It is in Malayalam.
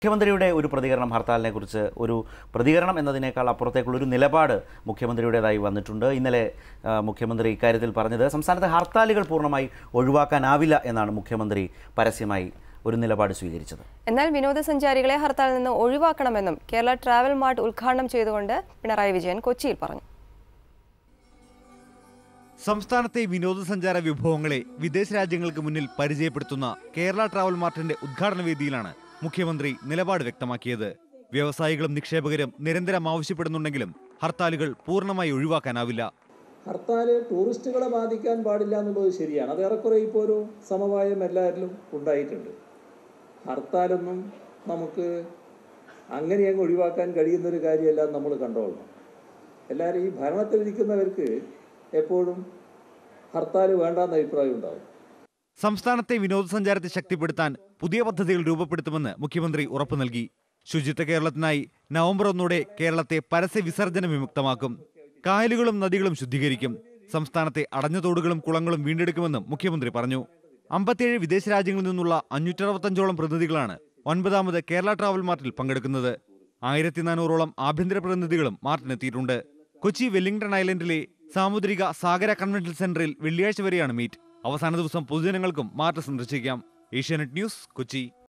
മുഖ്യമന്ത്രിയുടെ ഒരു പ്രതികരണം ഹർത്താലിനെ കുറിച്ച് ഒരു പ്രതികരണം എന്നതിനേക്കാൾ അപ്പുറത്തേക്കുള്ള ഒരു നിലപാട് മുഖ്യമന്ത്രിയുടേതായി വന്നിട്ടുണ്ട് ഇന്നലെ ആ, മുഖ്യമന്ത്രി ഇക്കാര്യത്തിൽ പറഞ്ഞത് സംസ്ഥാനത്തെ ഹർത്താലുകൾ പൂർണ്ണമായി ഒഴിവാക്കാനാവില്ല എന്നാണ് മുഖ്യമന്ത്രി പരസ്യമായി ഒരു നിലപാട് സ്വീകരിച്ചത് എന്നാൽ വിനോദസഞ്ചാരികളെ ഹർത്താലിൽ നിന്ന് ഒഴിവാക്കണമെന്നും കേരള ട്രാവൽ മാർട്ട് ഉദ്ഘാടനം ചെയ്തുകൊണ്ട് പിണറായി വിജയൻ കൊച്ചിയിൽ പറഞ്ഞു സംസ്ഥാനത്തെ വിനോദസഞ്ചാര വിഭവങ്ങളെ വിദേശ രാജ്യങ്ങൾക്ക് മുന്നിൽ പരിചയപ്പെടുത്തുന്ന കേരള ട്രാവൽ മാർട്ടിന്റെ ഉദ്ഘാടന വേദിയിലാണ് മുഖ്യമന്ത്രി നിലപാട് വ്യക്തമാക്കിയത് വ്യവസായികളും നിക്ഷേപകരും നിരന്തരം ആവശ്യപ്പെടുന്നുണ്ടെങ്കിലും ഹർത്താലുകൾ പൂർണ്ണമായി ഒഴിവാക്കാനാവില്ല ഹർത്താൽ ടൂറിസ്റ്റുകളെ ബാധിക്കാൻ പാടില്ല എന്നുള്ളത് ശരിയാണ് അത് ഏറെക്കുറെ ഇപ്പോൾ ഒരു സമവായം എല്ലാവരിലും ഉണ്ടായിട്ടുണ്ട് ഹർത്താലൊന്നും നമുക്ക് അങ്ങനെ അങ്ങ് ഒഴിവാക്കാൻ കഴിയുന്ന ഒരു കാര്യമല്ല എന്ന് നമ്മൾ കണ്ടോളണം എല്ലാവരും ഈ ഭരണത്തിലിരിക്കുന്നവർക്ക് എപ്പോഴും ഹർത്താൽ വേണ്ടാന്ന അഭിപ്രായം ഉണ്ടാവും സംസ്ഥാനത്തെ വിനോദസഞ്ചാരത്തെ ശക്തിപ്പെടുത്താൻ പുതിയ പദ്ധതികൾ രൂപപ്പെടുത്തുമെന്ന് മുഖ്യമന്ത്രി ഉറപ്പു നൽകി ശുചിത്വ കേരളത്തിനായി നവംബർ ഒന്നോടെ കേരളത്തെ പരസ്യ വിസർജന വിമുക്തമാക്കും കായലുകളും നദികളും ശുദ്ധീകരിക്കും സംസ്ഥാനത്തെ അടഞ്ഞ തോടുകളും കുളങ്ങളും വീണ്ടെടുക്കുമെന്നും മുഖ്യമന്ത്രി പറഞ്ഞു അമ്പത്തിയേഴ് വിദേശ രാജ്യങ്ങളിൽ നിന്നുള്ള അഞ്ഞൂറ്ററുപത്തഞ്ചോളം പ്രതിനിധികളാണ് ഒൻപതാമത് കേരള ട്രാവൽ മാർട്ടിൽ പങ്കെടുക്കുന്നത് ആയിരത്തി നാനൂറോളം ആഭ്യന്തര പ്രതിനിധികളും മാർട്ടിനെത്തിയിട്ടുണ്ട് കൊച്ചി വെല്ലിംഗ്ടൺ ഐലൻഡിലെ സാമുദ്രിക സാഗര കൺവെൻഷൻ സെന്ററിൽ വെള്ളിയാഴ്ച വരെയാണ് മീറ്റ് അവസാന ദിവസം പൊതുജനങ്ങൾക്കും മാർട്ട് സന്ദർശിക്കാം ഏഷ്യാനെറ്റ് ന്യൂസ് കൊച്ചി